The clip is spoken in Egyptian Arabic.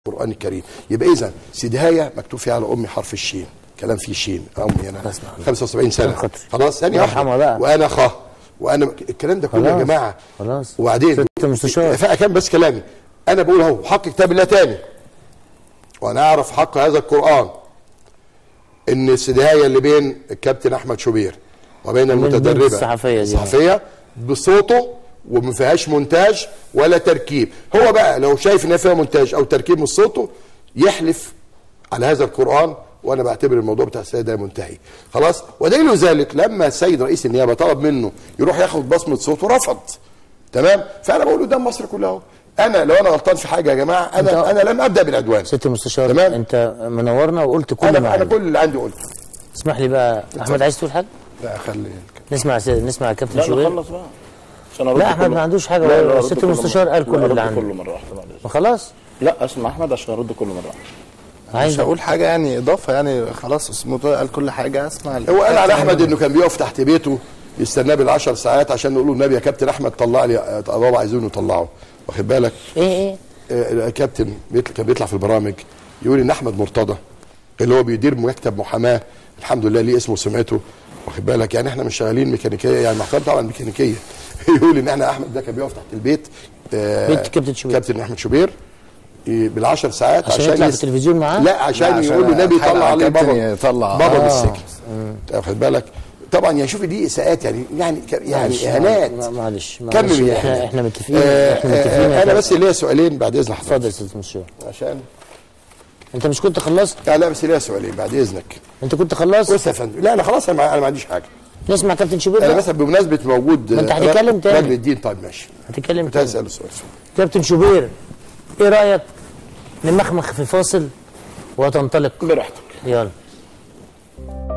القران الكريم يبقى اذا سدهايه مكتوب فيها على امي حرف الشين كلام فيه شين امي انا بسمع. 75 سنه خاطري. خلاص ثانيه الله واحده يرحمها بقى. وانا خ وانا الكلام ده كله يا خلاص. جماعه خلاص. وبعدين ست مستشار. فاكمل بس كلامي انا بقول اهو حق كتاب الله تاني وانا اعرف حق هذا القران ان السدايه اللي بين الكابتن احمد شوبير وبين البنت المتدربه الصحفية دي. الصحفيه بصوته وما فيهاش مونتاج ولا تركيب هو بقى لو شايف ان فيها مونتاج او تركيب من صوته يحلف على هذا القران وانا بعتبر الموضوع بتاع السيد ده منتهي خلاص ودليل ذلك لما السيد رئيس النيابه طلب منه يروح ياخد بصمه صوته رفض تمام فانا بقول قدام مصر كلها اهو. انا لو انا غلطان في حاجه يا جماعه انا أنت- انا لم ابدا بالعدوان ست المستشار تمام. انت منورنا وقلت كل ما انا انا عندك كل اللي عندي قلته اسمح لي بقى احمد عايز تقول حاجه لا خلي نسمع س- نسمع كابتن لا شوبير نخلص بقى عشان ارد لا، أحمد كله. ما عندوش حاجة، لا، هو لا، أرد الست كله المستشار مرة. قال كل لا، اللي أرد عنده. كله مره واحده معلش ما خلاص لا اسمع احمد عشان ارد كله مره واحده عايز مش هقول حاجه يعني اضافه يعني خلاص اسمه طارق قال كل حاجه اسمع هو قال على احمد انه كان بيقف تحت بيته يستناه بالعشر ساعات عشان نقول له النبي يا كابتن احمد طلع لي آه، بابا عايزين نطلعه واخد بالك ايه ايه آه، الكابتن بيطلع كان بيطلع في البرامج يقول ان احمد مرتضى اللي هو بيدير مكتب محاماه الحمد لله ليه اسمه وسمعته واخد بالك يعني احنا مش شغالين ميكانيكيه يعني محترم طبعا ميكانيكيه يقول ان احنا احمد ده كان بيقف تحت البيت آه، بيت كابتن شوبير. كابتن احمد شوبير آه، بالعشر ساعات عشان يطلع في يس- التلفزيون معاه؟ لا عشان, لا، عشان يقول له النبي أتحايل طلع على عليه الكابتن بابا يطلع. بابا آه. بالسجن واخد بالك طبعا يعني شوفي دي اساءات يعني يعني ك- يعني معلش، اهانات ما- معلش كم معلش من احنا إهانات؟ احنا متفقين آه، احنا متفقين آه، يا انا كابتن. بس ليا سؤالين بعد اذن حضرتك اتفضل يا ست المستشار عشان انت مش كنت خلصت لا لا بس ليا سؤالين بعد اذنك انت كنت خلصت بص يا فندم لا انا خلاص انا ما- انا ما عنديش حاجه نسمع كابتن شوبير انا بقى. مثلا بمناسبه موجود ما أنت آه، هتتكلم تاني. راجل الدين طيب ماشي هتتكلم كنت تاني. عايز اساله سؤال كابتن شوبير ايه رايك نمخمخ في فاصل وتنطلق براحتك يلا